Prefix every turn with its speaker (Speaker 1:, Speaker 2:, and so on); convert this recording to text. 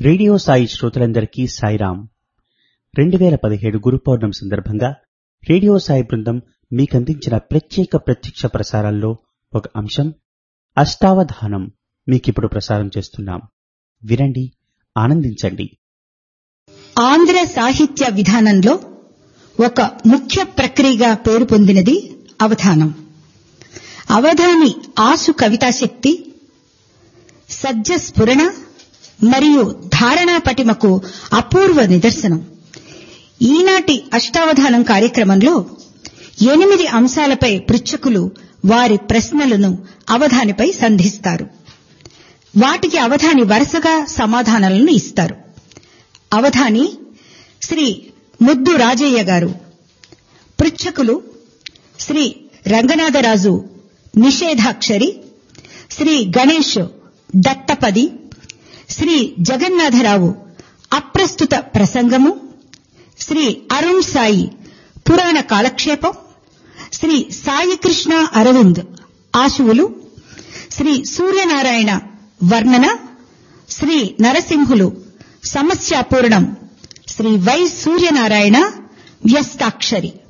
Speaker 1: radio Sai శ్రోతలందరికీ సాయిరాం రెండు వేల పదిహేడు గురు పౌర్ణమి సందర్భంగా రేడియో సాయి బృందం మీకందించిన ప్రత్యేక ప్రత్యక్ష ప్రసారాల్లో ఒక అంశం అష్టావధానం మీకిప్పుడు ప్రసారం చేస్తున్నాం వినండి ఆనందించండి
Speaker 2: ఆంధ్ర సాహిత్య విధానంలో ఒక ముఖ్య ప్రక్రియగా పేరు పొందినది అవధానం అవధాని ఆసు కవితాశక్తి సజ్జ స్ఫురణ మరియు ధారణా పటిమకు అపూర్వ నిదర్శనం ఈనాటి అష్టావధానం కార్యక్రమంలో ఎనిమిది అంశాలపై పృచ్ఛకులు వారి ప్రశ్నలను అవధానిపై సంధిస్తారు వాటికి అవధాని వరుసగా సమాధానాలను ఇస్తారు అవధాని శ్రీ ముద్దు రాజయ్య గారు పృచ్ఛకులు శ్రీ రంగనాథరాజు నిషేధాక్షరి శ్రీ గణేష్ దత్తపది శ్రీ జగన్నాథరావు అప్రస్తుత ప్రసంగము శ్రీ అరుణ్ సాయి పురాణ కాలక్షేపం శ్రీ సాయికృష్ణ అరవింద్ ఆశువులు శ్రీ సూర్యనారాయణ వర్ణన శ్రీ నరసింహులు సమస్యాపూర్ణం శ్రీ వై సూర్యనారాయణ వ్యస్తాక్షరి